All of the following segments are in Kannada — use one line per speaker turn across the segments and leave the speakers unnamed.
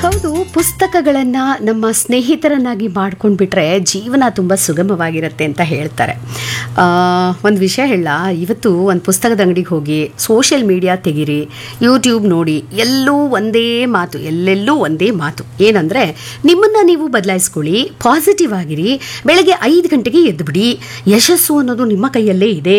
ಹೌದು ಪುಸ್ತಕಗಳನ್ನ ನಮ್ಮ ಸ್ನೇಹಿತರನ್ನಾಗಿ ಮಾಡ್ಕೊಂಡ್ಬಿಟ್ರೆ ಜೀವನ ತುಂಬ ಸುಗಮವಾಗಿರುತ್ತೆ ಅಂತ ಹೇಳ್ತಾರೆ ಒಂದು ವಿಷಯ ಹೇಳ ಇವತ್ತು ಒಂದು ಪುಸ್ತಕದ ಅಂಗಡಿಗೆ ಹೋಗಿ ಸೋಷಿಯಲ್ ಮೀಡಿಯಾ ತೆಗೀರಿ ಯೂಟ್ಯೂಬ್ ನೋಡಿ ಎಲ್ಲೂ ಒಂದೇ ಮಾತು ಎಲ್ಲೆಲ್ಲೂ ಒಂದೇ ಮಾತು ಏನಂದರೆ ನಿಮ್ಮನ್ನು ನೀವು ಬದಲಾಯಿಸ್ಕೊಳ್ಳಿ ಪಾಸಿಟಿವ್ ಆಗಿರಿ ಬೆಳಗ್ಗೆ ಐದು ಗಂಟೆಗೆ ಎದ್ದುಬಿಡಿ ಯಶಸ್ಸು ಅನ್ನೋದು ನಿಮ್ಮ ಕೈಯಲ್ಲೇ ಇದೆ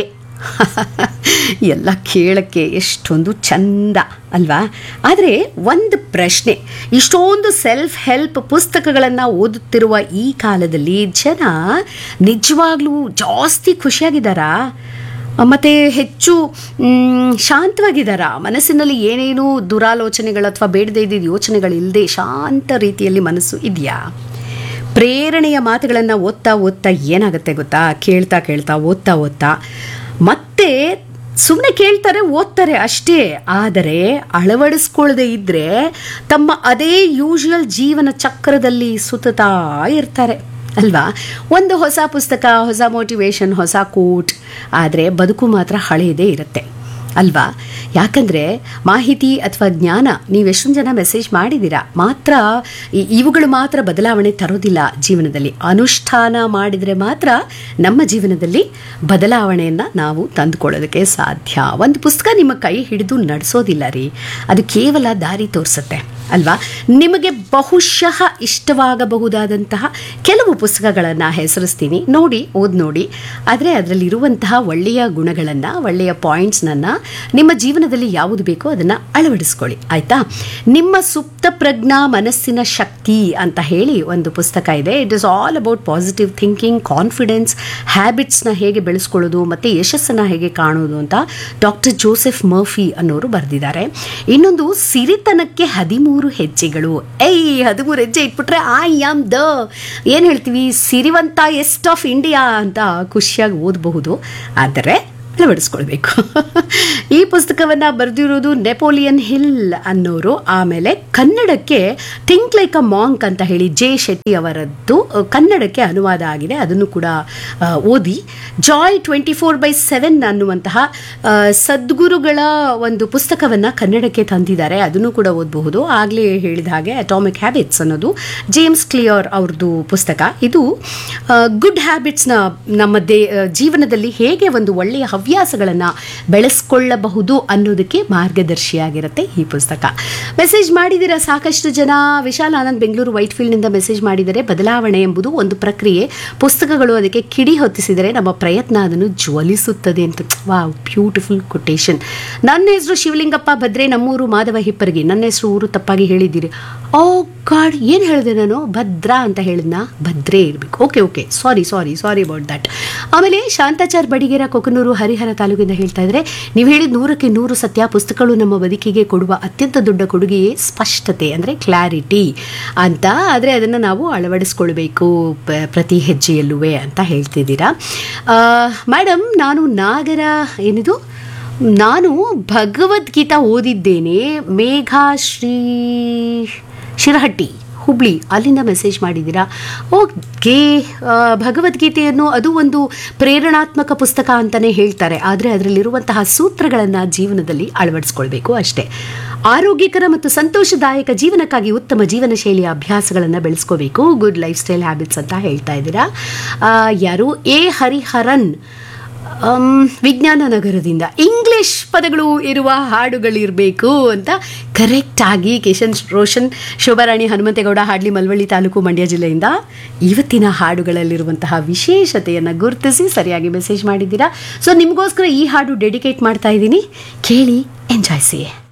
ಎಲ್ಲ ಕೇಳಕ್ಕೆ ಎಷ್ಟೊಂದು ಚಂದ ಅಲ್ವಾ ಆದರೆ ಒಂದು ಪ್ರಶ್ನೆ ಇಷ್ಟೊಂದು ಸೆಲ್ಫ್ ಹೆಲ್ಪ್ ಪುಸ್ತಕಗಳನ್ನು ಓದುತ್ತಿರುವ ಈ ಕಾಲದಲ್ಲಿ ಜನ ನಿಜವಾಗ್ಲೂ ಜಾಸ್ತಿ ಖುಷಿಯಾಗಿದ್ದಾರಾ ಮತ್ತು ಹೆಚ್ಚು ಮ್, ಶಾಂತವಾಗಿದ್ದಾರಾ ಮನಸ್ಸಿನಲ್ಲಿ ಏನೇನೂ ದುರಾಲೋಚನೆಗಳು ಅಥವಾ ಬೇಡದೇ ಇದ್ದಿದ್ದ ಯೋಚನೆಗಳಿಲ್ಲದೆ ಶಾಂತ ರೀತಿಯಲ್ಲಿ ಮನಸ್ಸು ಇದೆಯಾ ಪ್ರೇರಣೆಯ ಮಾತುಗಳನ್ನು ಓದ್ತಾ ಓದ್ತಾ ಏನಾಗುತ್ತೆ ಗೊತ್ತಾ ಕೇಳ್ತಾ ಕೇಳ್ತಾ ಓದ್ತಾ ಓದ್ತಾ ಮತ್ತೆ ಸುಮ್ಮನೆ ಕೇಳ್ತಾರೆ ಓದ್ತಾರೆ ಅಷ್ಟೇ ಆದರೆ ಅಳವಡಿಸ್ಕೊಳ್ಳದೆ ಇದ್ದರೆ ತಮ್ಮ ಅದೇ ಯೂಶುವಲ್ ಜೀವನ ಚಕ್ರದಲ್ಲಿ ಸುತ್ತಾ ಇರ್ತಾರೆ ಅಲ್ವಾ ಒಂದು ಹೊಸ ಪುಸ್ತಕ ಹೊಸ ಮೋಟಿವೇಶನ್ ಹೊಸ ಕೋಟ್ ಆದರೆ ಬದುಕು ಮಾತ್ರ ಹಳೆಯದೇ ಇರುತ್ತೆ ಅಲ್ವಾ ಯಾಕಂದರೆ ಮಾಹಿತಿ ಅಥವಾ ಜ್ಞಾನ ನೀವು ಎಷ್ಟೊಂದು ಜನ ಮೆಸೇಜ್ ಮಾಡಿದ್ದೀರಾ ಮಾತ್ರ ಈ- ಇವುಗಳು ಮಾತ್ರ ಬದಲಾವಣೆ ತರೋದಿಲ್ಲ ಜೀವನದಲ್ಲಿ ಅನುಷ್ಠಾನ ಮಾಡಿದರೆ ಮಾತ್ರ ನಮ್ಮ ಜೀವನದಲ್ಲಿ ಬದಲಾವಣೆಯನ್ನು ನಾವು ತಂದುಕೊಳ್ಳೋದಕ್ಕೆ ಸಾಧ್ಯ ಒಂದು ಪುಸ್ತಕ ನಿಮ್ಮ ಕೈ ಹಿಡಿದು ನಡೆಸೋದಿಲ್ಲ ರೀ ಅದು ಕೇವಲ ದಾರಿ ತೋರಿಸುತ್ತೆ ಅಲ್ವಾ ನಿಮಗೆ ಬಹುಶಃ ಇಷ್ಟವಾಗಬಹುದಾದಂತಹ ಕೆಲವು ಪುಸ್ತಕಗಳನ್ನು ಹೆಸರಿಸ್ತೀನಿ ನೋಡಿ ಓದ್ ನೋಡಿ ಆದರೆ ಅದರಲ್ಲಿರುವಂತಹ ಒಳ್ಳೆಯ ಗುಣಗಳನ್ನು ಒಳ್ಳೆಯ ಪಾಯಿಂಟ್ಸ್ನನ್ನು ನಿಮ್ಮ ಜೀವನದಲ್ಲಿ ಯಾವುದು ಬೇಕೋ ಅದನ್ನು ಅಳವಡಿಸ್ಕೊಳ್ಳಿ ಆಯಿತಾ ನಿಮ್ಮ ಸುಪ್ತ ಪ್ರಜ್ಞಾ ಮನಸ್ಸಿನ ಶಕ್ತಿ ಅಂತ ಹೇಳಿ ಒಂದು ಪುಸ್ತಕ ಇದೆ it is all about positive thinking confidence ಹ್ಯಾಬಿಟ್ಸ್ನ ಹೇಗೆ ಬೆಳೆಸ್ಕೊಳ್ಳೋದು ಮತ್ತು ಯಶಸ್ಸನ್ನು ಹೇಗೆ ಕಾಣೋದು ಅಂತ ಡಾಕ್ಟರ್ ಜೋಸೆಫ್ ಮರ್ಫಿ ಅನ್ನೋರು ಬರೆದಿದ್ದಾರೆ ಇನ್ನೊಂದು ಸಿರಿತನಕ್ಕೆ ಹದಿಮೂರು ಹೆಜ್ಜೆಗಳು ಏಯ್ ಹದಿಮೂರು ಹೆಜ್ಜೆ ಇಟ್ಬಿಟ್ರೆ ಐ ಆಮ್ ದ ಏನು ಹೇಳ್ತೀವಿ ಸಿರಿವಂತ ಎಸ್ಟ್ ಆಫ್ ಇಂಡಿಯಾ ಅಂತ ಖುಷಿಯಾಗಿ ಓದಬಹುದು ಆದರೆ ಅಳವಡಿಸ್ಕೊಳ್ಬೇಕು ಈ ಪುಸ್ತಕವನ್ನು ಬರೆದಿರೋದು ನೆಪೋಲಿಯನ್ ಹಿಲ್ ಅನ್ನೋರು ಆಮೇಲೆ ಕನ್ನಡಕ್ಕೆ ಥಿಂಕ್ ಲೈಕ್ ಅ ಮಾಂಕ್ ಅಂತ ಹೇಳಿ ಜೆ ಶೆಟ್ಟಿ ಅವರದ್ದು ಅಹ್, ಕನ್ನಡಕ್ಕೆ ಅನುವಾದ ಆಗಿದೆ ಅದನ್ನು ಕೂಡ ಅಹ್, ಓದಿ joy twenty four by seven ಅನ್ನುವಂತಹ ಅಹ್, ಸದ್ಗುರುಗಳ ಒಂದು ಪುಸ್ತಕವನ್ನು ಕನ್ನಡಕ್ಕೆ ತಂದಿದ್ದಾರೆ ಅದನ್ನು ಕೂಡ ಓದಬಹುದು ಆಗಲೇ ಹೇಳಿದ ಹಾಗೆ ಅಟಾಮಿಕ್ ಹ್ಯಾಬಿಟ್ಸ್ ಅನ್ನೋದು ಜೇಮ್ಸ್ ಕ್ಲಿಯರ್ ಅವ್ರದ್ದು ಪುಸ್ತಕ ಇದು ಗುಡ್ ಹ್ಯಾಬಿಟ್ಸ್ನ ನಮ್ಮ ದೇ ಜೀವನದಲ್ಲಿ ಹೇಗೆ ಒಂದು ಒಳ್ಳೆಯ ಹವ್ಯಾಸಗಳನ್ನು ಬೆಳೆಸ್ಕೊಳ್ಳಬಹುದು ಅನ್ನೋದಕ್ಕೆ ಮಾರ್ಗದರ್ಶಿಯಾಗಿರುತ್ತೆ ಈ ಪುಸ್ತಕ ಮೆಸೇಜ್ ಮಾಡಿದಿರ ಸಾಕಷ್ಟು ಜನ ವಿಶಾಲ್ ಆನಂದ್ ಬೆಂಗಳೂರು ವೈಟ್ ಫೀಲ್ಡ್ನಿಂದ ಮೆಸೇಜ್ ಮಾಡಿದರೆ ಬದಲಾವಣೆ ಎಂಬುದು ಒಂದು ಪ್ರಕ್ರಿಯೆ ಪುಸ್ತಕಗಳು ಅದಕ್ಕೆ ಕಿಡಿ ಹೊತ್ತಿಸಿದರೆ ನಮ್ಮ ಪ್ರಯತ್ನ ಅದನ್ನು ಜ್ವಲಿಸುತ್ತದೆ ಅಂತ ವಾ ಬ್ಯೂಟಿಫುಲ್ ಕೊಟೇಶನ್ ನನ್ನ ಹೆಸರು ಶಿವಲಿಂಗಪ್ಪ ಭದ್ರೆ ನಮ್ಮೂರು ಮಾಧವ ಹಿಪ್ಪರಿಗೆ ನನ್ನ ಹೆಸರು ಊರು ತಪ್ಪಾಗಿ ಹೇಳಿದ್ದೀರಿ ಓ ಗಾಡ್ ಏನು ಹೇಳಿದೆ ನಾನು ಭದ್ರಾ ಅಂತ ಹೇಳಿದ್ನಾ ಭದ್ರೇ ಇರಬೇಕು okay okay sorry sorry sorry about that ಆಮೇಲೆ ಶಾಂತಾಚಾರ್ ಬಡಿಗೇರ ಕೊಕನೂರು ಹರಿಹರ ತಾಲೂಕಿಂದ ಹೇಳ್ತಾ ಇದ್ರೆ ನೀವು ಹೇಳಿದ ನೂರಕ್ಕೆ ನೂರು ಸತ್ಯ ಪುಸ್ತಕಗಳು ನಮ್ಮ ಬದುಕಿಗೆ ಕೊಡುವ ಅತ್ಯಂತ ದೊಡ್ಡ ಕೊಡುಗೆಯೇ ಸ್ಪಷ್ಟತೆ ಅಂದರೆ ಕ್ಲಾರಿಟಿ ಅಂತ ಆದರೆ ಅದನ್ನು ನಾವು ಅಳವಡಿಸ್ಕೊಳ್ಬೇಕು ಪ- ಪ್ರತಿ ಹೆಜ್ಜೆಯಲ್ಲೂ ಅಂತ ಹೇಳ್ತಿದ್ದೀರಾ ಮೇಡಮ್ ನಾನು ನಾಗರ ಏನಿದು ನಾನು ಭಗವದ್ಗೀತಾ ಓದಿದ್ದೇನೆ ಮೇಘಾ ಶ್ರೀ ಶಿರಹಟ್ಟಿ ಹುಬ್ಳಿ ಅಲ್ಲಿಂದ ಮೆಸೇಜ್ ಮಾಡಿದ್ದೀರಾ ಓಕೆ ಆ, ಭಗವದ್ಗೀತೆಯನ್ನು ಅದು ಒಂದು ಪ್ರೇರಣಾತ್ಮಕ ಪುಸ್ತಕ ಅಂತಲೇ ಹೇಳ್ತಾರೆ ಆದರೆ ಅದರಲ್ಲಿರುವಂತಹ ಸೂತ್ರಗಳನ್ನು ಜೀವನದಲ್ಲಿ ಅಳವಡಿಸ್ಕೊಳ್ಬೇಕು ಅಷ್ಟೇ ಆರೋಗ್ಯಕರ ಮತ್ತು ಸಂತೋಷದಾಯಕ ಜೀವನಕ್ಕಾಗಿ ಉತ್ತಮ ಜೀವನ ಶೈಲಿಯ ಅಭ್ಯಾಸಗಳನ್ನು ಬೆಳೆಸ್ಕೋಬೇಕು ಗುಡ್ ಲೈಫ್ ಸ್ಟೈಲ್ ಹ್ಯಾಬಿಟ್ಸ್ ಅಂತ ಹೇಳ್ತಾ ಇದ್ದೀರಾ ಆ, ಯಾರು ಎ ಹರಿಹರನ್ ಅಮ್, ವಿಜ್ಞಾನ ನಗರದಿಂದ ಇಂಗ್ಲಿಷ್ ಪದಗಳು ಇರುವ ಹಾಡುಗಳಿರಬೇಕು ಅಂತ ಕರೆಕ್ಟಾಗಿ ಕಿಶನ್ ರೋಷನ್ ಶೋಭಾರಾಣಿ ಹನುಮಂತೇಗೌಡ ಹಾಡ್ಲಿ ಮಳವಳ್ಳಿ ತಾಲೂಕು ಮಂಡ್ಯ ಜಿಲ್ಲೆಯಿಂದ ಇವತ್ತಿನ ಹಾಡುಗಳಲ್ಲಿರುವಂತಹ ವಿಶೇಷತೆಯನ್ನು ಗುರುತಿಸಿ ಸರಿಯಾಗಿ ಮೆಸೇಜ್ ಮಾಡಿದ್ದೀರಾ ಸೊ ನಿಮಗೋಸ್ಕರ ಈ ಹಾಡು ಡೆಡಿಕೇಟ್ ಮಾಡ್ತಾ ಇದ್ದೀನಿ ಕೇಳಿ ಎಂಜಾಯ್ಸಿ